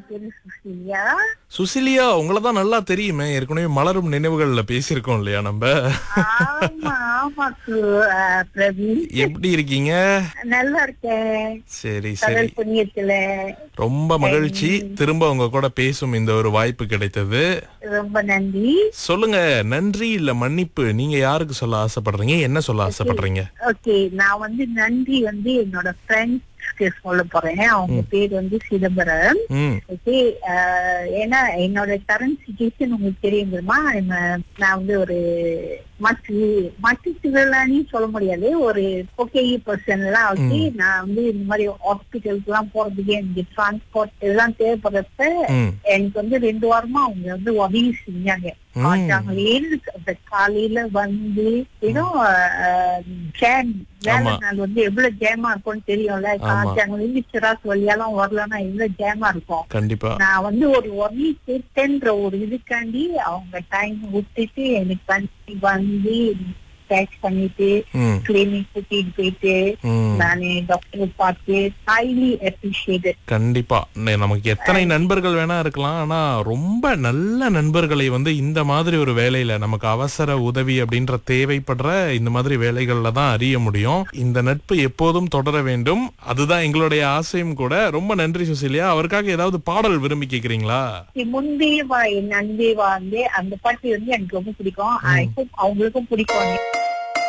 பேரு சுசிலியா சுசிலியா உங்களை தான் நல்லா தெரியுமே ஏற்கனவே மலரும் நினைவுகள்ல பேசியிருக்கோம் இல்லையா நம்ம ஆமா ஆமா கு- ஆ, பிரவீன் எப்படி இருக்கீங்க நல்லா இருக்கேன் சரி சரி கடல் புண்ணியத்துல ரொம்ப மகிழ்ச்சி திரும்ப உங்க கூட பேசும் இந்த ஒரு வாய்ப்பு கிடைத்தது ரொம்ப நன்றி சொல்லுங்க நன்றி இல்ல மன்னிப்பு நீங்க யாருக்கு சொல்ல ஆசைப்படுறீங்க என்ன சொல்ல ஆசைப்படுறீங்க ஓகே நான் வந்து நன்றி வந்து என்னோட ஃப்ரெண்ட்ஸ்க்கு சொல்ல போறேன் அவங்க பேர் வந்து சிதம்பரம் ம் ஓகே ஏன்னா என்னோட கரண்ட் சுச்சுவேஷன் உங்களுக்கு தெரியும் தெரியுமா என்ன- நான் வந்து ஒரு மாற்று மாற்றுத்திறனாளி சொல்ல முடியாது ஒரு ஓகே பர்சன் எல்லாம் ஓகே நான் வந்து இந்த மாதிரி ஹாஸ்பிட்டலுக்கு எல்லாம் போறதுக்கு எனக்கு டிரான்ஸ்போர்ட் எல்லாம் தேவைப்படுறப்ப ம் எனக்கு வந்து ரெண்டு வாரமா அவங்க வந்து உதவி செஞ்சாங்க ம். காட்டாங்களேன்னு அந்த காலையில வந்து ஏதோ ஜேம் வேலை ஆமா. நாள் வந்து எவ்வளவு ஜேமா இருக்கும்னு தெரியும்ல ஆமா. காட்டாங்களேந்து சிராஸ் வழியெல்லாம் வரலன்னா எவ்வளவு ஜேமா இருக்கும் கண்டிப்பா நான் வந்து ஒரு உதவி கேட்டேன்ற ஒரு இதுக்காண்டி அவங்க டைம் விட்டுட்டு எனக்கு வந்து வந்து டேக்ஸ் பண்ணிட்டு ம் கிளினிக் கூட்டிட்டு போயிட்டு ம் நானு டாக்டர் பார்த்து ஹைலி அப்ரிஷியேட்டட் கண்டிப்பா நே- நமக்கு எத்தனை நண்பர்கள் வேணா இருக்கலாம் ஆனா ரொம்ப நல்ல நண்பர்களை வந்து இந்த மாதிரி ஒரு வேலையில நமக்கு அவசர உதவி அப்படின்ற தேவைப்படுற இந்த மாதிரி வேலைகள்ல தான் அறிய முடியும் இந்த நட்பு எப்போதும் தொடர வேண்டும் அதுதான் எங்களுடைய ஆசையும் கூட ரொம்ப நன்றி சுசிலியா அவருக்காக ஏதாவது பாடல் விரும்பி கேக்குறீங்களா முன்பே வா என் அன்பே வா வந்து அந்த பாட்டு வந்து எனக்கு ரொம்ப பிடிக்கும் I hope அவங்களுக்கும் பிடிக்கும்